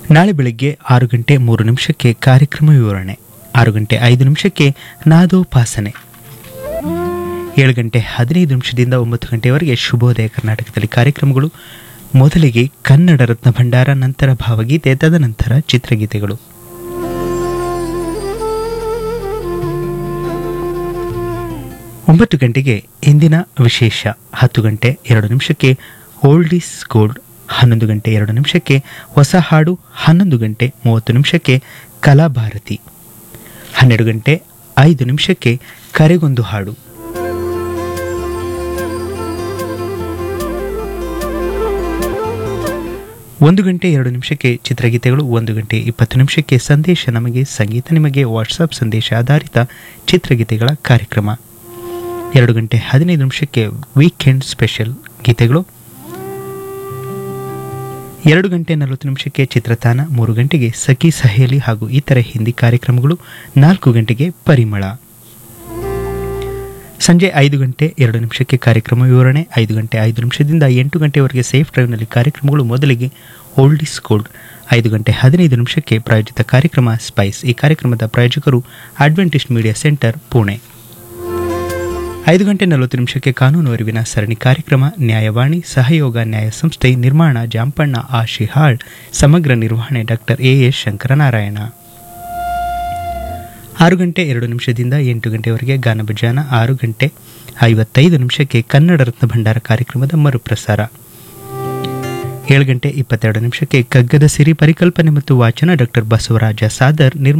ನಾಳೆ ಬೆಳಗ್ಗೆ ಆರು ಗಂಟೆ ಮೂರು ನಿಮಿಷಕ್ಕೆ ಕಾರ್ಯಕ್ರಮ ವಿವರಣೆ ಆರು ಗಂಟೆ ಐದು ನಿಮಿಷಕ್ಕೆ ನಾದೋಪಾಸನೆ ಏಳು ಗಂಟೆ ಹದಿನೈದು ನಿಮಿಷದಿಂದ ಒಂಬತ್ತು ಗಂಟೆಯವರೆಗೆ ಶುಭೋದಯ ಕರ್ನಾಟಕದಲ್ಲಿ ಕಾರ್ಯಕ್ರಮಗಳು ಮೊದಲಿಗೆ ಕನ್ನಡ ರತ್ನ ಭಂಡಾರ ನಂತರ ಭಾವಗೀತೆ ತದನಂತರ ಚಿತ್ರಗೀತೆಗಳು ಒಂಬತ್ತು ಗಂಟೆಗೆ ಇಂದಿನ ವಿಶೇಷ ಹತ್ತು ಗಂಟೆ ಎರಡು ನಿಮಿಷಕ್ಕೆ ಓಲ್ಡ್ ಈಸ್ ಗೋಲ್ಡ್ ಹನ್ನೊಂದು ಗಂಟೆ ಎರಡು ನಿಮಿಷಕ್ಕೆ ಹೊಸ ಹಾಡು ಹನ್ನೊಂದು ಗಂಟೆ ಮೂವತ್ತು ನಿಮಿಷಕ್ಕೆ ಕಲಾಭಾರತಿ ಹನ್ನೆರಡು ಗಂಟೆ ಐದು ನಿಮಿಷಕ್ಕೆ ಕರೆಗೊಂದು ಹಾಡು ಒಂದು ಗಂಟೆ ಎರಡು ನಿಮಿಷಕ್ಕೆ ಚಿತ್ರಗೀತೆಗಳು ಒಂದು ಗಂಟೆ ಇಪ್ಪತ್ತು ನಿಮಿಷಕ್ಕೆ ಸಂದೇಶ ನಮಗೆ ಸಂಗೀತ ನಿಮಗೆ ವಾಟ್ಸಪ್ ಸಂದೇಶ ಆಧಾರಿತ ಚಿತ್ರಗೀತೆಗಳ ಕಾರ್ಯಕ್ರಮ ಎರಡು ಗಂಟೆ ಹದಿನೈದು ನಿಮಿಷಕ್ಕೆ ವೀಕೆಂಡ್ ಸ್ಪೆಷಲ್ ಗೀತೆಗಳು ಎರಡು ಗಂಟೆ ನಲವತ್ತು ನಿಮಿಷಕ್ಕೆ ಚಿತ್ರತಾನ ಮೂರು ಗಂಟೆಗೆ ಸಖಿ ಸಹೇಲಿ ಹಾಗೂ ಇತರ ಹಿಂದಿ ಕಾರ್ಯಕ್ರಮಗಳು ನಾಲ್ಕು ಗಂಟೆಗೆ ಪರಿಮಳ ಸಂಜೆ ಐದು ಗಂಟೆ ಎರಡು ನಿಮಿಷಕ್ಕೆ ಕಾರ್ಯಕ್ರಮ ವಿವರಣೆ ಐದು ಗಂಟೆ ಐದು ನಿಮಿಷದಿಂದ ಎಂಟು ಗಂಟೆವರೆಗೆ ಸೇಫ್ ಡ್ರೈವ್ನಲ್ಲಿ ಕಾರ್ಯಕ್ರಮಗಳು ಮೊದಲಿಗೆ ಓಲ್ಡ್ ಇಸ್ ಗೋಲ್ಡ್ ಐದು ಗಂಟೆ ಹದಿನೈದು ನಿಮಿಷಕ್ಕೆ ಪ್ರಾಯೋಜಿತ ಕಾರ್ಯಕ್ರಮ ಸ್ಪೈಸ್ ಈ ಕಾರ್ಯಕ್ರಮದ ಪ್ರಾಯೋಜಕರು ಅಡ್ವೆಂಟಿಸ್ಟ್ ಮೀಡಿಯಾ ಸೆಂಟರ್ ಪುಣೆ ಐದು ಗಂಟೆ ನಲವತ್ತು ನಿಮಿಷಕ್ಕೆ ಕಾನೂನು ಅರಿವಿನ ಸರಣಿ ಕಾರ್ಯಕ್ರಮ ನ್ಯಾಯವಾಣಿ ಸಹಯೋಗ ನ್ಯಾಯ ಸಂಸ್ಥೆ ನಿರ್ಮಾಣ ಜಾಂಪಣ್ಣ ಆ ಶಿಹಾಳ್ ಸಮಗ್ರ ನಿರ್ವಹಣೆ ಡಾಕ್ಟರ್ ಎ ಎಸ್ ಶಂಕರನಾರಾಯಣ ಆರು ಗಂಟೆ ಎರಡು ನಿಮಿಷದಿಂದ ಎಂಟು ಗಂಟೆವರೆಗೆ ಗಾನಭಜಾನ ಆರು ಗಂಟೆ ಐವತ್ತೈದು ನಿಮಿಷಕ್ಕೆ ಕನ್ನಡ ರತ್ನ ಭಂಡಾರ ಕಾರ್ಯಕ್ರಮದ ಮರುಪ್ರಸಾರ ಏಳು ಗಂಟೆ ಇಪ್ಪತ್ತೆರಡು ನಿಮಿಷಕ್ಕೆ ಕಗ್ಗದ ಸಿರಿ ಪರಿಕಲ್ಪನೆ ಮತ್ತು ವಾಚನ ಡಾಕ್ಟರ್ ಬಸವರಾಜ ಸಾದರ್ ನಿರ್ಮಾಣ